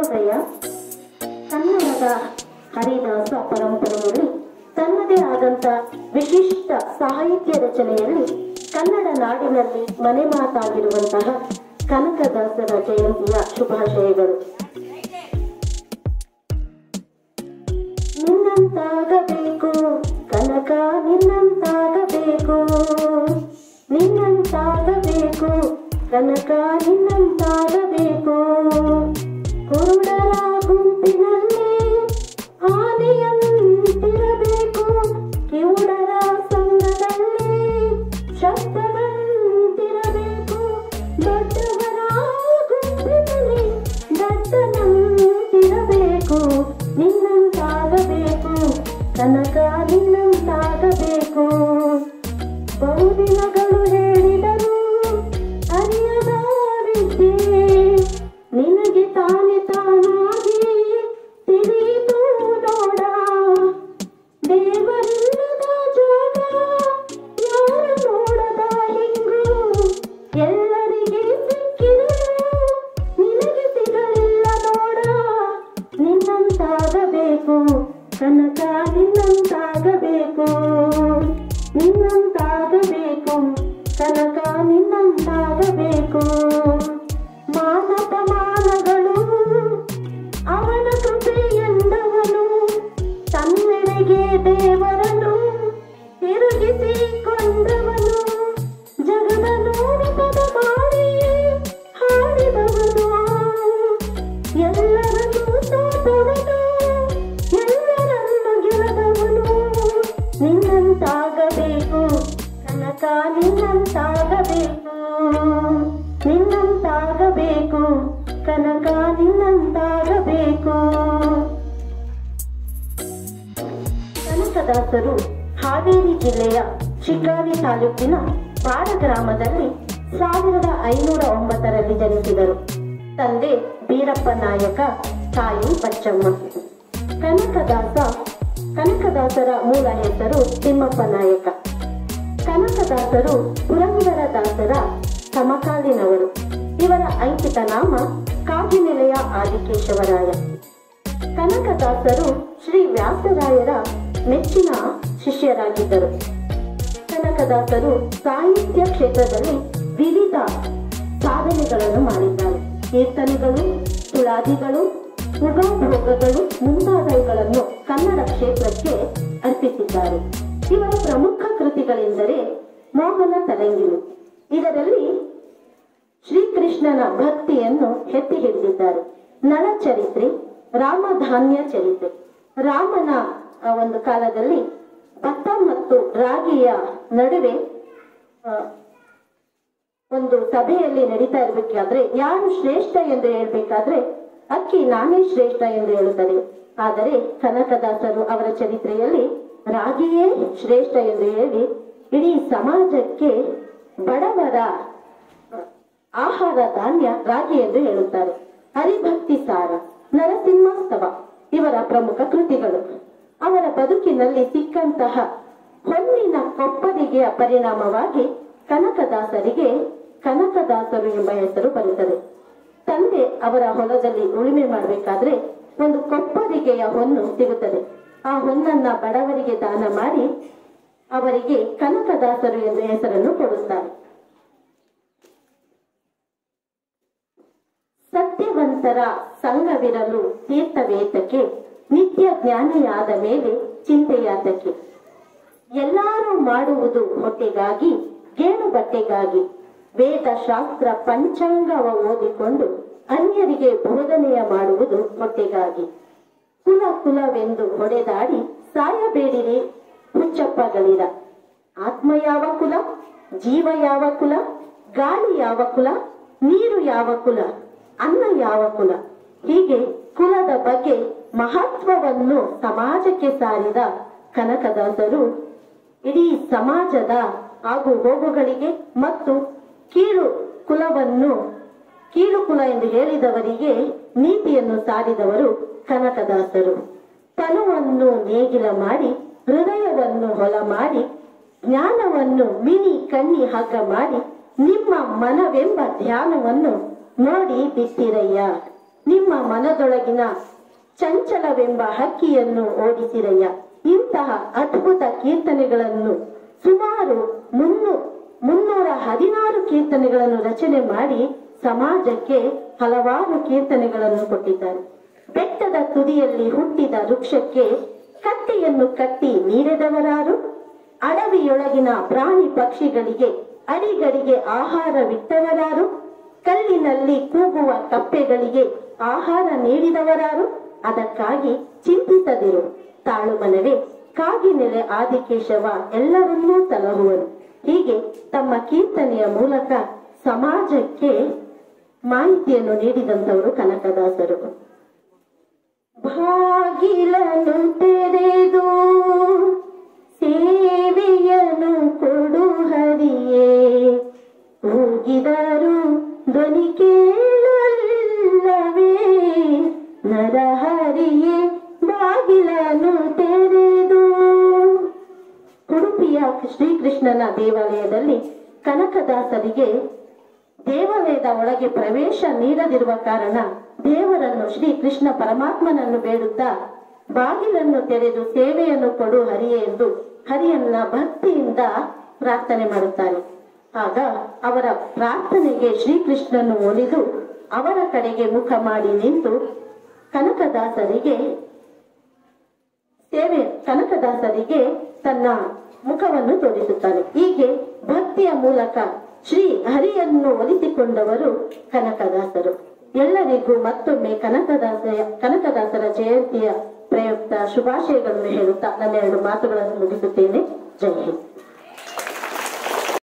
ಹೃದಯ ಕನ್ನಡದ ಹರಿದಾಸ ಪರಂಪರೆಯಲ್ಲಿ ತನ್ನದೇ ಆದಂತ ವಿಶಿಷ್ಟ ಸಾಹಿತ್ಯ ರಚನೆಯಲ್ಲಿ ಕನ್ನಡ ನಾಡಿನಲ್ಲಿ ಮನೆ ಮಾತಾಗಿರುವಂತಹ ಕನಕದಾಸರ ಜಯಂತಿಯ ಶುಭಾಶಯಗಳು ನಿನ್ನಂತಾಗಬೇಕು ಕನಕ ನಿನ್ನಂತಾಗಬೇಕು ನಿನ್ನಂತಾಗಬೇಕು ಕನಕ ನಿನ್ನಂತಾಗಬೇಕು ಕುರುಡರ ಗುಂಪಿನಲ್ಲಿ ಆನೆಯಂತಿರಬೇಕು ಕಿವುಡರ ಸಂಘದಲ್ಲಿ ಶಬ್ದವಂತಿರಬೇಕು ದೊಡ್ಡವರ ಗುಂಪಿನಲ್ಲಿ ದಡ್ಡನಂತಿರಬೇಕು ನಿನ್ನಂತಾಗಬೇಕು ಕನಕ ನಿನ್ನಂತಾಗಬೇಕು ಬಹುದಿನಗಳು ಹೇಳಿದರು ಅರಿಯದ ವಿದ್ಯೆ ನಿನಗೆ ತಾನೆ ತಾನಾಗಿ ತಿಳಿಯಿತು ನೋಡ ದೇವರಿಲ್ಲದ ಜಾಗ ಯಾರ ನೋಡದ ಹಿಂಗು ಎಲ್ಲರಿಗೆ ಸಿಕ್ಕಿದರು ನಿನಗೆ ಸಿಗಲಿಲ್ಲ ನೋಡ ನಿನ್ನಂತಾಗಬೇಕು ಕನಕ ನಿನ್ನಂತಾಗಬೇಕು ನಿನ್ನಂತಾಗಬೇಕು ಕನಕ ನಿನ್ನಂತಾಗಬೇಕು ಮಾನಪಮಾನಗಳು ಅವನ ಕೃಪೆಯೆಂದವನು ತನ್ನೆಡೆಗೆ ದೇವರನ್ನು ತಿರುಗಿಸಿಕೊಂಡವನು ಜಗದ ನೋಡಪದ ಮಾಡಿ ಹಾಡಿದವನು ಎಲ್ಲರನ್ನೂ ಸೋತವನು ಎಲ್ಲರನ್ನು ಗೆಲ್ಲದವನು ನಿನ್ನಂತಾಗಬೇಕು ಕನಕ ನಿನ್ನಂತಾಗಬೇಕು ನಿನ್ನಂತಾಗಬೇಕು ಕನಕ ನಿನ್ನಂತಾಗಬೇಕು ಕನಕದಾಸರು ಹಾವೇರಿ ಜಿಲ್ಲೆಯ ಶಿಕಾರಿ ತಾಲೂಕಿನ ಬಾಡ ಗ್ರಾಮದಲ್ಲಿ ಸಾವಿರದ ಐನೂರ ಒಂಬತ್ತರಲ್ಲಿ ಜನಿಸಿದರು ತಂದೆ ಬೀರಪ್ಪ ನಾಯಕ ತಾಯಿ ಬಚ್ಚಮ್ಮ ಕನಕದಾಸ ಕನಕದಾಸರ ಮೂಲ ಹೆಸರು ತಿಮ್ಮಪ್ಪ ನಾಯಕ ಕನಕದಾಸರು ಪುರಂದರ ದಾಸರ ಸಮಕಾಲೀನವರು ಇವರ ಅಂಕಿತ ನಾಮ ಕಾಗಿನೆಲೆಯ ಆದಿಕೇಶವರಾಯ ಕನಕದಾಸರು ಶ್ರೀ ವ್ಯಾಸರಾಯರ ಮೆಚ್ಚಿನ ಶಿಷ್ಯರಾಗಿದ್ದರು ಕನಕದಾಸರು ಸಾಹಿತ್ಯ ಕ್ಷೇತ್ರದಲ್ಲಿ ವಿವಿಧ ಸಾಧನೆಗಳನ್ನು ಮಾಡಿದ್ದಾರೆ ಕೀರ್ತನೆಗಳು ತುಳಾದಿಗಳು ಉಗಾಭೋಗಗಳು ಮುಂತಾದವುಗಳನ್ನು ಕನ್ನಡ ಕ್ಷೇತ್ರಕ್ಕೆ ಅರ್ಪಿಸಿದ್ದಾರೆ ಇವರ ಪ್ರಮುಖ ಕೃತಿಗಳೆಂದರೆ ಮೋಹನ ತರಂಗಿಲು ಇದರಲ್ಲಿ ಶ್ರೀಕೃಷ್ಣನ ಭಕ್ತಿಯನ್ನು ಎತ್ತಿ ಹಿಡಿದಿದ್ದಾರೆ ನಳ ಚರಿತ್ರೆ ರಾಮಧಾನ್ಯ ಚರಿತ್ರೆ ರಾಮನ ಆ, ಒಂದು ಕಾಲದಲ್ಲಿ ಭತ್ತ ಮತ್ತು ರಾಗಿಯ ನಡುವೆ ಆ, ಒಂದು ಸಭೆಯಲ್ಲಿ ನಡೀತಾ ಇರಬೇಕಾದ್ರೆ ಯಾರು ಶ್ರೇಷ್ಠ ಎಂದು ಹೇಳ್ಬೇಕಾದ್ರೆ ಅಕ್ಕಿ ನಾನೇ ಶ್ರೇಷ್ಠ ಎಂದು ಹೇಳುತ್ತದೆ ಆದರೆ ಕನಕದಾಸರು ಅವರ ಚರಿತ್ರೆಯಲ್ಲಿ ರಾಗಿಯೇ ಶ್ರೇಷ್ಠ ಎಂದು ಹೇಳಿ ಇಡೀ ಸಮಾಜಕ್ಕೆ ಬಡವರ ಆಹಾರ ಧಾನ್ಯ ರಾಗಿ ಎಂದು ಹೇಳುತ್ತಾರೆ ಹರಿಭಕ್ತಿ ಸಾರ ನರಸಿಂಹಸ್ತವ ಇವರ ಪ್ರಮುಖ ಕೃತಿಗಳು ಅವರ ಬದುಕಿನಲ್ಲಿ ಸಿಕ್ಕಂತಹ ಹೊನ್ನಿನ ಕೊಪ್ಪರಿಗೆಯ ಪರಿಣಾಮವಾಗಿ ಕನಕದಾಸರಿಗೆ ಕನಕದಾಸರು ಎಂಬ ಹೆಸರು ಬರುತ್ತದೆ ತಂದೆ ಅವರ ಹೊಲದಲ್ಲಿ ಉಳುಮೆ ಮಾಡಬೇಕಾದ್ರೆ ಒಂದು ಕೊಪ್ಪರಿಗೆಯ ಹೊನ್ನು ಸಿಗುತ್ತದೆ ಆ ಹೊನ್ನನ್ನ ಬಡವರಿಗೆ ದಾನ ಮಾಡಿ ಅವರಿಗೆ ಕನಕದಾಸರು ಎಂದು ಹೆಸರನ್ನು ಕೊಡುತ್ತಾರೆ ಸತ್ಯವಂತರ ಸಂಘವಿರಲು ತೀರ್ಥವೇತಕ್ಕೆ ನಿತ್ಯ ಜ್ಞಾನಿಯಾದ ಮೇಲೆ ಚಿಂತೆಯಾತಕ್ಕೆ ಎಲ್ಲರೂ ಮಾಡುವುದು ಹೊಟ್ಟೆಗಾಗಿ ಗೇಣು ಬಟ್ಟೆಗಾಗಿ ವೇದ ಶಾಸ್ತ್ರ ಪಂಚಾಂಗವ ಓದಿಕೊಂಡು ಅನ್ಯರಿಗೆ ಬೋಧನೆಯ ಮಾಡುವುದು ಹೊಟ್ಟೆಗಾಗಿ ಕುಲ ಕುಲವೆಂದು ಹೊಡೆದಾಡಿ ಸಾಯಬೇಡಿರಿ ಹುಚ್ಚಪ್ಪಗಳಿರ ಆತ್ಮ ಯಾವ ಕುಲ ಜೀವ ಯಾವ ಕುಲ ಗಾಳಿ ಯಾವ ಕುಲ ನೀರು ಯಾವ ಕುಲ ಅನ್ನ ಯಾವ ಕುಲ ಹೀಗೆ ಕುಲದ ಬಗ್ಗೆ ಮಹತ್ವವನ್ನು ಸಮಾಜಕ್ಕೆ ಸಾರಿದ ಕನಕದಾಸರು ಇಡೀ ಸಮಾಜದ ಆಗು ಹೋಗುಗಳಿಗೆ ಮತ್ತು ಕೀಳು ಕುಲವನ್ನು ಕೀಳು ಕುಲ ಎಂದು ಹೇಳಿದವರಿಗೆ ನೀತಿಯನ್ನು ಸಾರಿದವರು ಕನಕದಾಸರು ತನುವನ್ನು ನೇಗಿಲ ಮಾಡಿ ಹೃದಯವನ್ನು ಹೊಲ ಮಾಡಿ ಜ್ಞಾನವನ್ನು ಮಿನಿ ಕಣ್ಣಿ ಹಗ್ಗ ಮಾಡಿ ನಿಮ್ಮ ಮನವೆಂಬ ಧ್ಯಾನವನ್ನು ನೋಡಿ ಬಿತ್ತಿರಯ್ಯ ನಿಮ್ಮ ಮನದೊಳಗಿನ ಚಂಚಲವೆಂಬ ಹಕ್ಕಿಯನ್ನು ಓಡಿಸಿರಯ್ಯ ಇಂತಹ ಅದ್ಭುತ ಕೀರ್ತನೆಗಳನ್ನು ಸುಮಾರು ಮುನ್ನೂ ಮುನ್ನೂರ ಹದಿನಾರು ಕೀರ್ತನೆಗಳನ್ನು ರಚನೆ ಮಾಡಿ ಸಮಾಜಕ್ಕೆ ಹಲವಾರು ಕೀರ್ತನೆಗಳನ್ನು ಕೊಟ್ಟಿದ್ದಾರೆ ಬೆಟ್ಟದ ತುದಿಯಲ್ಲಿ ಹುಟ್ಟಿದ ವೃಕ್ಷಕ್ಕೆ ಕಟ್ಟೆಯನ್ನು ಕಟ್ಟಿ ನೀರೆದವರಾರು ಅಡವಿಯೊಳಗಿನ ಪ್ರಾಣಿ ಪಕ್ಷಿಗಳಿಗೆ ಅಡಿಗಡಿಗೆ ಆಹಾರವಿಟ್ಟವರಾರು ಕಲ್ಲಿನಲ್ಲಿ ಕೂಗುವ ಕಪ್ಪೆಗಳಿಗೆ ಆಹಾರ ನೀಡಿದವರಾರು ಅದಕ್ಕಾಗಿ ಚಿಂತಿಸದಿರು ತಾಳು ಮನವೇ ಕಾಗಿನೆಲೆ ಆದಿಕೇಶವ ಎಲ್ಲರನ್ನೂ ಸಲಹುವನು ಹೀಗೆ ತಮ್ಮ ಕೀರ್ತನೆಯ ಮೂಲಕ ಸಮಾಜಕ್ಕೆ ಮಾಹಿತಿಯನ್ನು ನೀಡಿದಂತವರು ಕನಕದಾಸರು ಬಾಗಿಲನ್ನು ತೆರೆದು ಸೇವೆಯನ್ನು ಕೊಡು ಹರಿಯೇ ಕೂಗಿದರು ಧ್ವನಿ ಕೇಳಲ್ಲವೇ ನರಹರಿಯೇ ಬಾಗಿಲನ್ನು ತೆರೆದು ಉಡುಪಿಯ ಶ್ರೀಕೃಷ್ಣನ ದೇವಾಲಯದಲ್ಲಿ ಕನಕದಾಸರಿಗೆ ದೇವಾಲಯದ ಒಳಗೆ ಪ್ರವೇಶ ನೀಡದಿರುವ ಕಾರಣ ದೇವರನ್ನು ಶ್ರೀ ಕೃಷ್ಣ ಪರಮಾತ್ಮನನ್ನು ಬೇಡುತ್ತಾ ಬಾಗಿಲನ್ನು ತೆರೆದು ಸೇವೆಯನ್ನು ಕೊಡು ಹರಿಯೇ ಎಂದು ಹರಿಯನ್ನ ಭಕ್ತಿಯಿಂದ ಪ್ರಾರ್ಥನೆ ಮಾಡುತ್ತಾರೆ ಆಗ ಅವರ ಪ್ರಾರ್ಥನೆಗೆ ಶ್ರೀಕೃಷ್ಣನು ಒಲಿದು ಅವರ ಕಡೆಗೆ ಮುಖ ಮಾಡಿ ನಿಂತು ಕನಕದಾಸರಿಗೆ ಸೇವೆ ಕನಕದಾಸರಿಗೆ ತನ್ನ ಮುಖವನ್ನು ತೋರಿಸುತ್ತಾನೆ ಹೀಗೆ ಭಕ್ತಿಯ ಮೂಲಕ ಶ್ರೀ ಹರಿಯನ್ನು ಒಲಿಸಿಕೊಂಡವರು ಕನಕದಾಸರು ಎಲ್ಲರಿಗೂ ಮತ್ತೊಮ್ಮೆ ಕನಕದಾಸ ಕನಕದಾಸರ ಜಯಂತಿಯ ಪ್ರಯುಕ್ತ ಶುಭಾಶಯಗಳನ್ನು ಹೇಳುತ್ತಾ ನನ್ನ ಎರಡು ಮಾತುಗಳನ್ನು ಮುಗಿಸುತ್ತೇನೆ ಜೈ ಹಿಂದ್